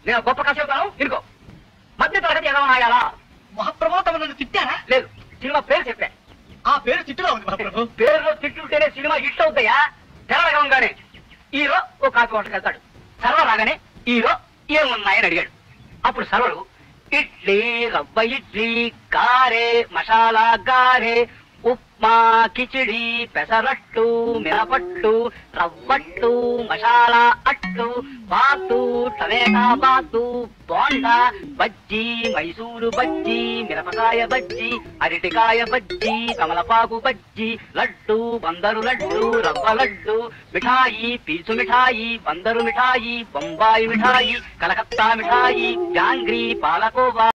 నేను గొప్ప కథ చెబుతాను ఇరుకో మధ్య తరగతి ఏదో నాయాలా మహాప్రభు తమ నన్ను తిట్టారా లేదు సినిమా పేరు చెప్పా ఆ పేరు తిట్టుగా ఉంది మహాప్రభు పేరులో తిట్టుంటేనే సినిమా హిట్ అవుతాయా తెరడగంగానే హీరో ఓ కాఫీ హోటల్కి వెళ్తాడు సర్వ రాగానే హీరో ఏమున్నాయని అడిగాడు అప్పుడు సర్వరు ఇడ్లీ రవ్వ ఇడ్లీ గారె మసాలా గారె ఉప్మా కిచిడి పెసరట్టు మినపట్టు రవ్వట్టు మసాలా అట్టు బాతు టమేటా బాతు బోండా బజ్జీ మైసూరు బజ్జీ మిరపకాయ బజ్జీ అరటికాయ బజ్జీ కమలపాకు బజ్జీ లడ్డు బందరు లడ్డు రవ్వ లడ్డు మిఠాయి పీచు మిఠాయి బందరు మిఠాయి బొంబాయి మిఠాయి కలకత్తా మిఠాయి జాంగ్రీ పాలకోవా